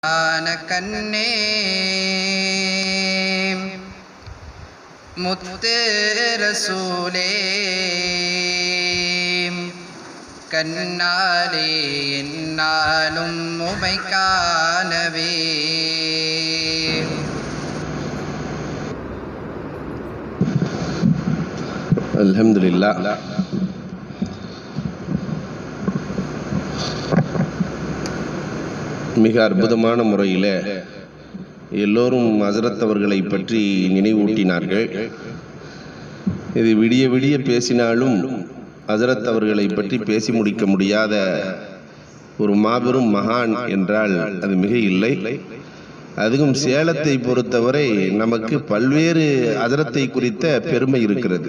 ஆன கண்ணே முத்து ரசூலே கண்ணாலே என்னாலும் உமை காணவே அல்ஹம்துலில்லா மிக அற்புதமான முறையில் எல்லோரும் ஹசரத் அவர்களை பற்றி நினைவூட்டினார்கள் இது விடிய விடிய பேசினாலும் ஹசரத் அவர்களை பற்றி பேசி முடிக்க முடியாத ஒரு மாபெரும் மகான் என்றால் அது மிக இல்லை அதுவும் சேலத்தை பொறுத்தவரை நமக்கு பல்வேறு ஹசரத்தை குறித்த பெருமை இருக்கிறது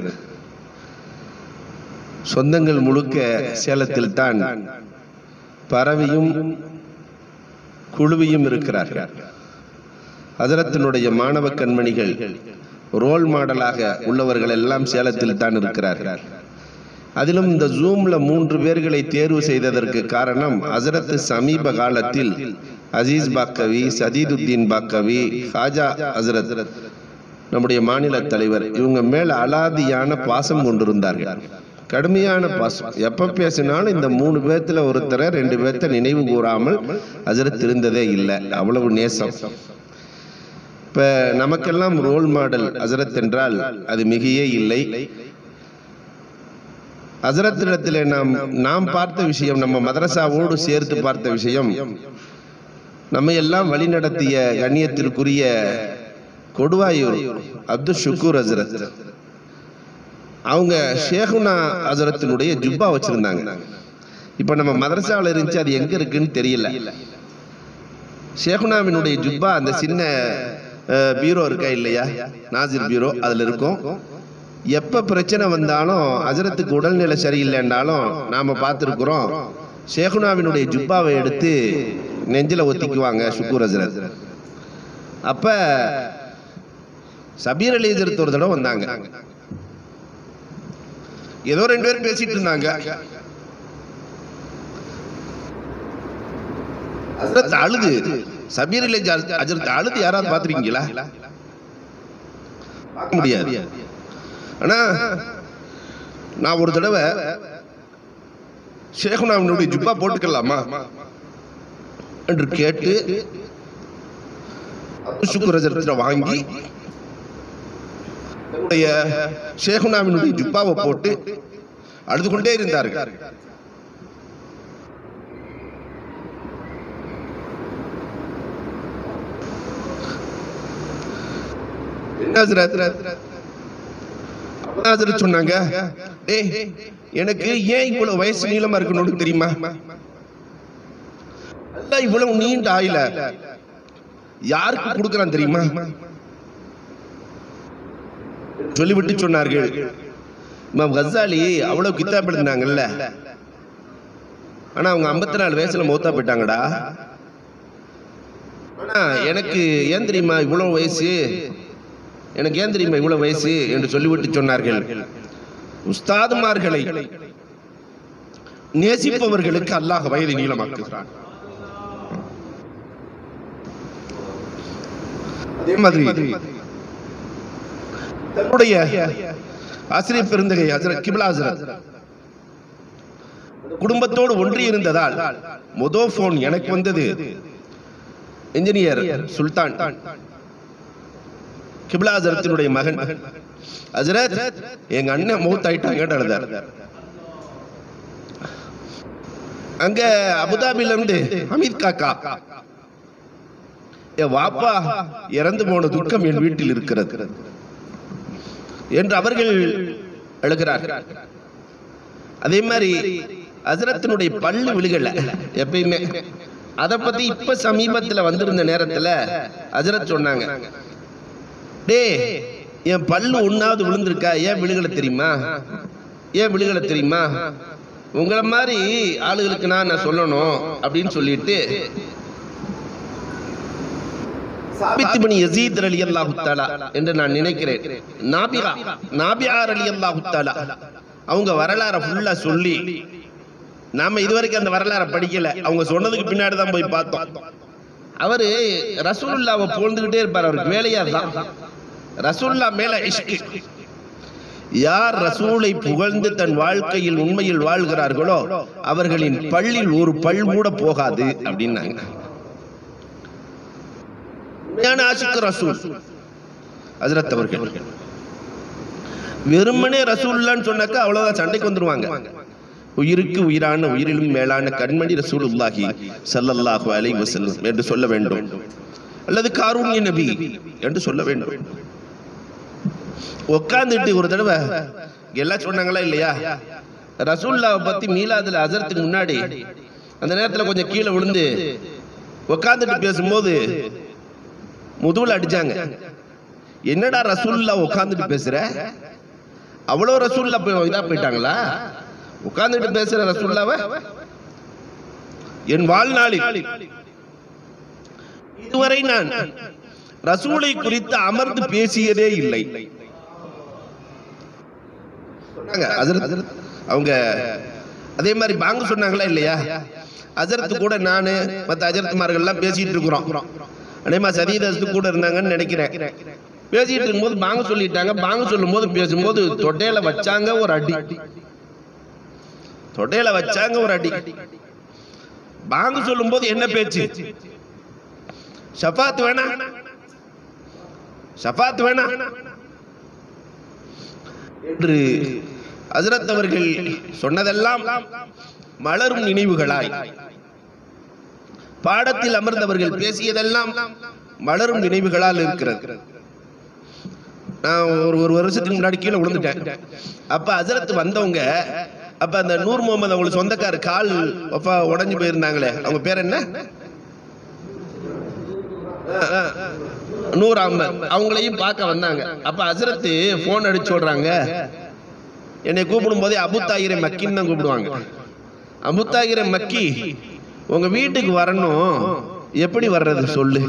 சொந்தங்கள் முழுக்க சேலத்தில் தான் பறவையும் குழுவியும் இருக்கிறார்கள் ஹசரத்தினுடைய மாணவ கண்மணிகள் ரோல் மாடலாக உள்ளவர்கள் எல்லாம் சேலத்தில் தான் இருக்கிறார்கள் அதிலும் இந்த ஜூம்ல மூன்று பேர்களை தேர்வு செய்ததற்கு காரணம் ஹசரத் சமீப காலத்தில் அசீஸ் பாக்கவி சதீதுத்தீன் பாக்கவி ஹாஜா ஹசரத் நம்முடைய மாநில தலைவர் இவங்க மேல் அலாதியான பாசம் கொண்டிருந்தார்கள் கடுமையான பாசம் எப்ப பேசினாலும் இந்த மூணு பேர்த்துல ஒருத்தரை ரெண்டு பேர்த்த நினைவு கூறாமல் ஹசரத் இருந்ததே இல்லை அவ்வளவு நேசம் இப்ப நமக்கெல்லாம் ரோல் மாடல் ஹசரத் என்றால் அது மிகையே இல்லை ஹசரத்திடத்தில் நாம் நாம் பார்த்த விஷயம் நம்ம மதரசாவோடு சேர்த்து பார்த்த விஷயம் நம்ம எல்லாம் வழிநடத்திய கண்ணியத்திற்குரிய கொடுவாயூர் அப்துல் ஷுக்கூர் ஹசரத் அவங்க ஷேகுனா ஹசரத்தினுடைய ஜுப்பா வச்சிருந்தாங்க இப்போ நம்ம மதரசாவில் இருந்துச்சு அது எங்க இருக்குன்னு தெரியல ஷேகுனாவினுடைய ஜுப்பா அந்த சின்ன அஹ், பீரோ இருக்கா இல்லையா நாசிர் பீரோ அதில் இருக்கும் எப்போ பிரச்சனை வந்தாலும் ஹசரத்துக்கு உடல்நிலை சரியில்லைன்னாலும் நாம் பார்த்துருக்குறோம் ஷேகுனாவினுடைய ஜுப்பாவை எடுத்து நெஞ்சில் ஒத்திக்குவாங்க ஷுக்கூர் ஹசரத் அப்போ சபீர் அலி ஹசரத் ஒரு தடவை வந்தாங்க ஏதோ ரெண்டு பேரும் பேசிட்டு இருந்தாங்க ஹசரத் அழுது சபீர் அலி ஹசரத் அழுது யாராவது பார்த்துருக்கீங்களா பார்க்க முடியாது ஆனா நான் ஒரு தடவை ஷேகுனாவினுடைய ஜுப்பா போட்டுக்கலாமா என்று கேட்டு சுக்குரஜரத்துல வாங்கி தன்னுடைய ஷேகுனாவினுடைய ஜுப்பாவை போட்டு அழுது கொண்டே இருந்தார்கள் என்ன ஹசரத்? அப்பதான் ஹசரத் சொன்னாங்க டேய் எனக்கு ஏன் இவ்வளவு வயசு நீளமா இருக்கணும்னு தெரியுமா அல்லாஹ் இவ்வளவு நீண்ட ஆயில யாருக்கு கொடுக்கறான் தெரியுமா சொல்லிவிட்டு சொன்னார்கள் இமாம் கசாலி அவ்வளவு கித்தாப் எழுதினாங்கல்ல ஆனா அவங்க 54 நாலு வயசுல மௌத்தா போயிட்டாங்கடா ஆனா எனக்கு ஏன் தெரியுமா இவ்வளவு வயசு எனக்கு ஏன் தெரியுமா இவ்வளவு வயசு என்று சொல்லிவிட்டு சொன்னார்கள் உஸ்தாதுமார்களை நேசிப்பவர்களுக்கு அல்லாஹ் வயதை நீளமாக்குகிறான் அதே மாதிரி தன்னுடைய ஆசிரியர் பெருந்தகை ஹசரத் கிபிலா ஹசரத் குடும்பத்தோடு ஒன்றி இருந்ததால் மொதோ போன் எனக்கு வந்தது இன்ஜினியர் சுல்தான் கிபிலா ஹசரத்தினுடைய மகன் ஹசரத் எங்க அண்ணன் மௌத் ஆயிட்டாங்க அழுதார் அங்க அபுதாபில இருந்து அமீத் காக்கா என் வாப்பா இறந்து போன துக்கம் என் வீட்டில் இருக்கிறது என்று அவர்கள் அழுகிறார்கள் அதே மாதிரி ஹசரத்தினுடைய பல்லு விழுகல எப்பயுமே அத பத்தி இப்ப சமீபத்துல வந்திருந்த நேரத்துல ஹசரத் சொன்னாங்க டேய் என் பல்லு ஒன்னாவது விழுந்திருக்கா ஏன் விழுகல தெரியுமா ஏன் விழுகல தெரியுமா உங்களை மாதிரி ஆளுகளுக்கு நான் நான் சொல்லணும் அப்படின்னு சொல்லிட்டு சாபித் பின் யசீத் ரலியல்லாஹு தஆலா என்று நான் நினைக்கிறேன் நாபிகா நாபியா ரலியல்லாஹு தஆலா அவங்க வரலாறை ஃபுல்லா சொல்லி நாம இதுவரைக்கும் அந்த வரலாறை படிக்கல அவங்க சொன்னதுக்கு பின்னாடி தான் போய் பார்த்தோம் அவரு ரசூலுல்லாவை புகழ்ந்துகிட்டே இருப்பார் அவருக்கு வேலையா தான் ரசூல்லா மேல இஷ்கு யார் ரசூலை புகழ்ந்து தன் வாழ்க்கையில் உண்மையில் வாழ்கிறார்களோ அவர்களின் பள்ளில் ஒரு பல் கூட போகாது அப்படின்னாங்க உண்மையான ஆசிக்கு ரசூல் ஹஜ்ரத் அவர்கள் வெறுமனே ரசூல்லான்னு சொன்னாக்கா அவ்வளவுதான் சண்டைக்கு வந்துருவாங்க உயிருக்கு உயிரான உயிரிலும் மேலான கண்மணி ரசூலுல்லாஹி ஸல்லல்லாஹு அலைஹி வஸல்லம் என்று சொல்ல வேண்டும் அல்லது காரூண்ய நபி என்று சொல்ல வேண்டும் உட்காந்துட்டு ஒரு தடவை எல்லாம் சொன்னாங்களா இல்லையா ரசூல்லாவை பத்தி மீலாதுல அசரத்துக்கு முன்னாடி அந்த நேரத்துல கொஞ்சம் கீழே விழுந்து உட்காந்துட்டு பேசும்போது முதுகுல அடிச்சாங்க என்னடா ரசூல்லா உட்காந்துட்டு பேசுற அவ்வளோ ரசூல்லா போய் இதா போயிட்டாங்களா உட்கார்ந்துட்டு பேசுற ரசூல்லாவ என் வாழ்நாளில் இதுவரை நான் ரசூலை குறித்து அமர்ந்து பேசியதே இல்லை சொன்னாங்க, ஹஜரத், அவங்க அதே மாதிரி பாங்க சொன்னாங்களா இல்லையா அஜரத்து கூட நானு மத்த அஜரத்துமார்கள் எல்லாம் பேசிட்டு இருக்கிறோம் அதேமா சதீதத்து கூட இருந்தாங்கன்னு நினைக்கிறேன் பேசிட்டு இருக்கும்போது பாங்க சொல்லிட்டாங்க பாங்க சொல்லும் போது பேசும்போது தொட்டையில வச்சாங்க ஒரு அடி தொட்டையில வச்சாங்க ஒரு அடி பாங்க சொல்லும் போது என்ன பேச்சு ஷபாத் வேணா ஷபாத் வேணா என்று ஹஜரத் அவர்கள் சொன்னதெல்லாம் மலரும் நினைவுகளாய் பாடத்தில் அமர்ந்தவர்கள் பேசியதெல்லாம் மலரும் நினைவுகளால் இருக்கிறது நான் ஒரு ஒரு வருஷத்துக்கு முன்னாடி கீழே விழுந்துட்டேன் அப்ப ஹசரத் வந்தவங்க அப்ப அந்த நூர் முகமது அவங்களுக்கு சொந்தக்கார கால் அப்பா உடைஞ்சு போயிருந்தாங்களே அவங்க பேர் என்ன அஹ், அஹ், நூர் அஹ்மத் அவங்களையும் பார்க்க வந்தாங்க அப்ப ஹசரத் போன் அடிச்சு சொல்றாங்க என்னை கூப்பிடும் போதே அபுத்தாயிரை மக்கின்னு தான் கூப்பிடுவாங்க அபுத்தாயிரை மக்கி உங்க வீட்டுக்கு வரணும் எப்படி வர்றது சொல்லு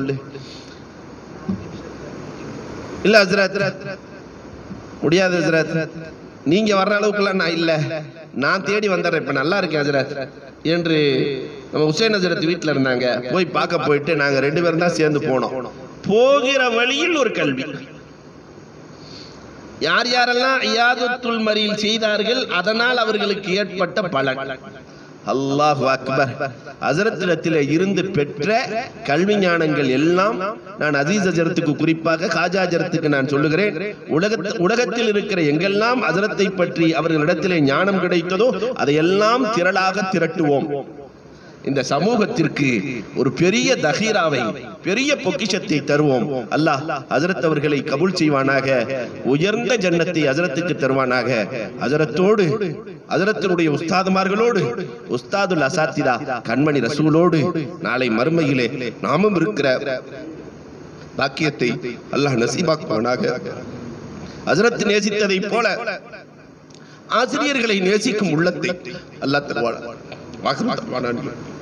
இல்ல ஹசரத் முடியாது ஹசரத் நீங்க வர்ற அளவுக்குலாம் நான் இல்ல நான் தேடி வந்துடுறேன் இப்ப நல்லா இருக்கேன் ஹசரத் என்று நம்ம உசேன் ஹசரத் வீட்டுல இருந்தாங்க போய் பார்க்க போயிட்டு நாங்க ரெண்டு பேரும் தான் சேர்ந்து போனோம் போகிற வழியில் ஒரு கல்வி யார் யாரெல்லாம் ஐயாதுத்துல் மறியில் செய்தார்கள் அதனால் அவர்களுக்கு ஏற்பட்ட பலன் அல்லாஹ் அக்பர் ஹசரத்திடத்தில் இருந்து பெற்ற கல்வி ஞானங்கள் எல்லாம் நான் அசீஸ் அஜரத்துக்கு குறிப்பாக காஜா அஜரத்துக்கு நான் சொல்லுகிறேன் உலகத் உலகத்தில் இருக்கிற எங்கெல்லாம் ஹசரத்தை பற்றி அவர்களிடத்திலே ஞானம் கிடைத்ததோ அதையெல்லாம் திரளாக திரட்டுவோம் இந்த சமூகத்திற்கு ஒரு பெரிய தஹீராவை பெரிய பொக்கிஷத்தை தருவோம் அல்லாஹ் ஹஜரத் அவர்களை கபூல் செய்வானாக உயர்ந்த ஜன்னத்தை ஹஜரத்துக்கு தருவானாக ஹஜரத்தோடு ஹஜரத்தினுடைய உஸ்தாதுமார்களோடு உஸ்தாதுல் அசாத்திதா கண்மணி ரசூலோடு நாளை மறுமையிலே நாமும் இருக்கிற பாக்கியத்தை அல்லாஹ் நசீபாக்குவானாக ஹஜரத் நேசித்ததைப் போல ஆசிரியர்களை நேசிக்கும் உள்ளத்தை அல்லாஹ் தருவான் வாக்கு தருவானான்